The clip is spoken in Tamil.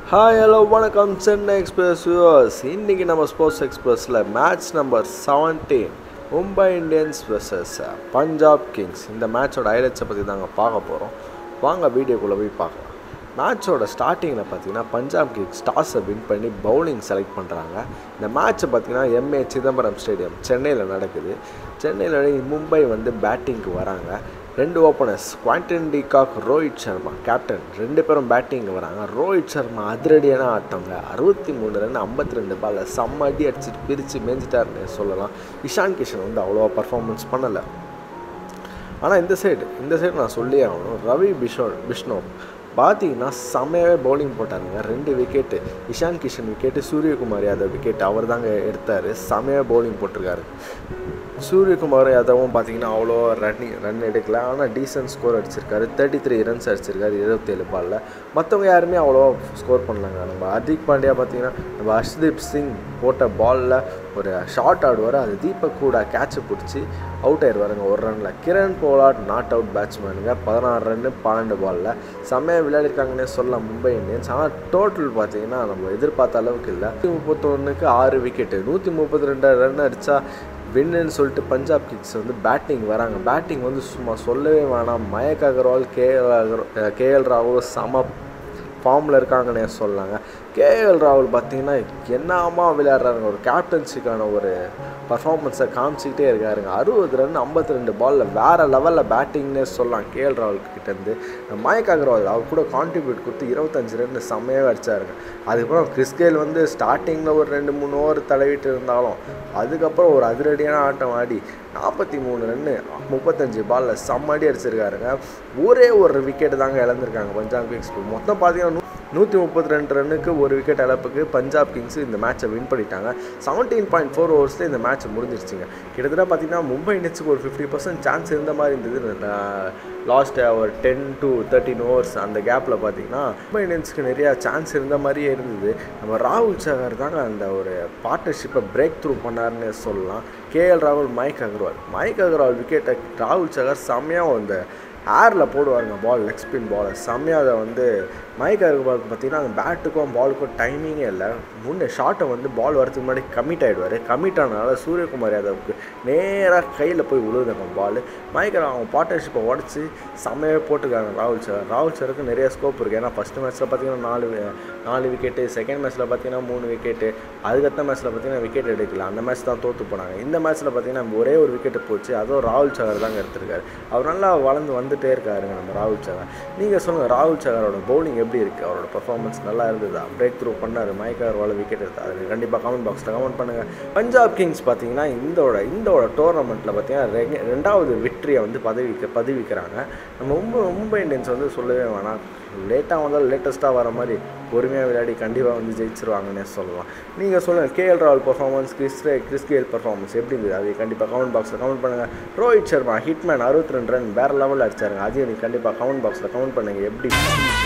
ஹாய் ஹலோ வணக்கம் சென்னை எக்ஸ்பிரஸ் வியூவர்ஸ் இன்றைக்கி நம்ம ஸ்போர்ட்ஸ் எக்ஸ்பிரஸில் match number seventeen Mumbai Indians vs Punjab kings இந்த மேட்சோட ஹைலைட்ஸை பற்றி தாங்க பார்க்க போகிறோம் வாங்க வீடியோக்குள்ளே போய் பார்க்கலாம் மேட்சோட ஸ்டார்டிங்கில் பார்த்தீங்கன்னா பஞ்சாப் கிங்ஸ் டாஸை வின் பண்ணி பவுலிங் செலக்ட் பண்ணுறாங்க இந்த மேட்ச்சை பார்த்தீங்கன்னா எம்ஏ சிதம்பரம் ஸ்டேடியம் சென்னையில் நடக்குது சென்னையில் மும்பை வந்து பேட்டிங்க்கு வராங்க ரெண்டு openers Quinton de Kock Rohit Sharma captain ரெண்டு பேரும் பேட்டிங்கு வராங்க ரோஹித் சர்மா அதிரடியான ஆட்டங்க அறுபத்தி மூணு ரன் ஐம்பத்தி ரெண்டு பால் செம்ம அடி அடிச்சுட்டு பிரித்து மேய்ஞ்சிட்டாருன்னு சொல்லலாம் இஷான் கிஷன் வந்து அவ்வளோவா பர்ஃபார்மன்ஸ் பண்ணலை ஆனால் இந்த சைடு இந்த சைடு நான் சொல்லியே ஆகணும் ரவி பிஷோ பிஷ்ணோ பார்த்தீங்கன்னா செம்மையாகவே பவுலிங் போட்டாருங்க ரெண்டு wicket Ishan Kishan wicket Suryakumar Yadav wicket அவர் தாங்க எடுத்தார் செம்மையாக பவுலிங் போட்டிருக்காரு சூரியகுமார் யாதவும் பார்த்தீங்கன்னா அவ்வளோ ரன்னிங் ரன் எடுக்கல ஆனால் டீசன்ட் ஸ்கோர் அடிச்சிருக்காரு தேர்ட்டி த்ரீ ரன்ஸ் அடிச்சிருக்காரு இருபத்தேழு பாலில் மற்றவங்க யாருமே அவ்வளோ ஸ்கோர் பண்ணலாங்க நம்ம ஹர்திக் பாண்டியா பார்த்தீங்கன்னா நம்ம ஹர்ஷ்தீப் சிங் போட்ட பாலில் ஒரு ஷார்ட் ஆடுவார் அது தீபக் கூட கேட்சை பிடிச்சி அவுட் ஆயிடுவாருங்க ஒரு ரனில் கிரண் போலாட் நாட் அவுட் பேட்ஸ்மேனுங்க பதினாறு ரன்னு பன்னெண்டு பாலில் செம்மையாக விளையாடிருக்காங்கன்னே சொல்லலாம் மும்பை இந்தியன்ஸ் ஆனால் டோட்டல் பார்த்தீங்கன்னா நம்ம எதிர்பார்த்த அளவுக்கு இல்லை நூற்றி முப்பத்தொன்றுக்கு ஆறு விக்கெட்டு நூற்றி முப்பத்தி ரெண்டு ரன் அடித்தா வின்னுன்னு சொல்லிட்டு பஞ்சாப் கிங்ஸ் வந்து பேட்டிங் வராங்க பேட்டிங் வந்து சும்மா சொல்லவே வேணாம் மயக் அகர்வால் கேஎல் அகர் கேஎல் ராகுல் செம ஃபார்மில் இருக்காங்கன்னே சொல்லலாங்க கேஎல் ராகுல் பார்த்தீங்கன்னா என்னமா விளையாடுறாருங்க ஒரு கேப்டன்சிக்கான ஒரு பர்ஃபார்மன்ஸை காமிச்சிக்கிட்டே இருக்காருங்க அறுபது ரன் ஐம்பத்தி ரெண்டு பாலில் வேறு லெவலில் பேட்டிங்னே சொல்லலாம் கேஎல் ராகுல் கிட்டேருந்து மயக் அகர்வால் அவர் கூட கான்ட்ரிபியூட் கொடுத்து இருபத்தஞ்சு ரன் செம்மையாக அடிச்சாருங்க அதுக்கப்புறம் கிறிஸ்கேல் வந்து ஸ்டார்டிங்கில் ஒரு ரெண்டு மூணு ஓவர் தடவிட்டு இருந்தாலும் அதுக்கப்புறம் ஒரு அதிரடியான ஆட்டம் ஆடி நாற்பத்தி மூணு ரன்னு முப்பத்தஞ்சு பாலில் செம்மடி அடிச்சிருக்காருங்க ஒரே ஒரு விக்கெட் தாங்க இழந்திருக்காங்க பஞ்சாப் கிங்ஸ் மொத்தம் பார்த்தீங்கன்னா நூற்றி முப்பத்தி ரெண்டு ரன்னுக்கு ஒரு விக்கெட் இழப்புக்கு பஞ்சாப் கிங்ஸ் இந்த மேட்சை வின் பண்ணிட்டாங்க செவன்டீன் பாயிண்ட் ஃபோர் ஓவர்ஸில் இந்த மேட்ச் முடிஞ்சிருச்சுங்க கிட்டத்தட்ட பார்த்தீங்கன்னா மும்பை இந்தியன்ஸுக்கு ஒரு ஃபிஃப்டி பர்சன்ட் சான்ஸ் இருந்த மாதிரி இருந்தது லாஸ்ட் ஒரு டென் டு தேர்ட்டின் ஓவர்ஸ் அந்த கேப்பில் பார்த்தீங்கன்னா மும்பை இந்தியன்ஸுக்கு நிறையா சான்ஸ் இருந்த மாதிரியே இருந்தது நம்ம ராகுல் சகர் தாங்க அந்த ஒரு பார்ட்னர்ஷிப்பை பிரேக் த்ரூ பண்ணாருன்னு சொல்லலாம் கேஎல் ராகுல் மைக் அகர்வால் மைக் அகர்வால் விக்கெட்டை ராகுல் சகர் செம்மையாக அந்த ஏரில் போடுவாருங்க பால் லெக் ஸ்பின் பாலை செம்மையாக அதை வந்து மைக் அகர்வாலுக்கு பார்த்தீங்கன்னா அந்த பேட்டுக்கும் பாலுக்கும் டைமிங்கே இல்லை முன்னே ஷாட்டை வந்து பால் வரதுக்கு முன்னாடி கமிட் ஆகிடுவார் கமிட் ஆனதால சூரியகுமார் யாதவுக்கு நேராக கையில் போய் விழுதுங்க பால் மைக் அவங்க பார்ட்னர்ஷிப்பை உடச்சி செம்மையாக போட்டுருக்காங்க ராகுல் சார் ராகுல் சாருக்கு நிறைய ஸ்கோப் இருக்குது ஏன்னா ஃபஸ்ட்டு மேட்ச்சில் பார்த்தீங்கன்னா நாலு நாலு விக்கெட்டு செகண்ட் மேட்ச்சில் பார்த்தீங்கன்னா மூணு விக்கெட்டு அதுக்கடுத்த மேட்ச்சில் பார்த்தீங்கன்னா விக்கெட் எடுக்கல அந்த மேட்ச் தான் தோற்று போனாங்க இந்த மேட்ச்சில் பார்த்தீங்கன்னா ஒரே ஒரு விக்கெட்டு போச்சு அதுவும் ராகுல் சகர் தாங்க எடுத்திருக்காரு அவர் நல்லா வளர்ந்து வந்துட்டே இருக்காருங்க நம்ம ராகுல் சகர் நீங்கள் சொல்லுங்கள் ராகுல் சகரோட பவுலிங் எப்படி இருக்குது அவரோட பர்ஃபார்மன்ஸ் நல்லா இருந்ததா பிரேக் த்ரூ பண்ணார் மயக்கார் வாழ விக்கெட் எடுத்தார் அது கண்டிப்பாக கமெண்ட் பாக்ஸில் கமெண்ட் பண்ணுங்கள் பஞ்சாப் கிங்ஸ் பார்த்தீங்கன்னா இந்தோட இந்தோட டோர்னமெண்ட்டில் பார்த்தீங்கன்னா ரெண்டாவது வெற்றியை வந்து பதவிக்க பதிவிக்கிறாங்க நம்ம மும்பை மும்பை இந்தியன்ஸ் வந்து சொல்லவே வேணாம் லேட்டாக வந்தாலும் லேட்டஸ்ட்டாக வர மாதிரி பொறுமையாக விளையாடி கண்டிப்பாக வந்து ஜெயிச்சிருவாங்கன்னே சொல்லலாம் நீங்கள் சொல்லுங்கள் கேஎல் ராகுல் performance Chris Chris Gayle performance எப்படி இருந்தது அது கண்டிப்பாக கமெண்ட் பாக்ஸில் கமெண்ட் பண்ணுங்கள் ரோஹித் சர்மா ஹிட்மேன் அறுபத்தி ரெண்டு ரன் வேறு லெவலில் அடிச்சாருங்க அதையும் நீங்கள் கண்டிப்பாக கமெண்ட் பாக்ஸில் கமெண்ட் பண்ணுங்கள் எப்படி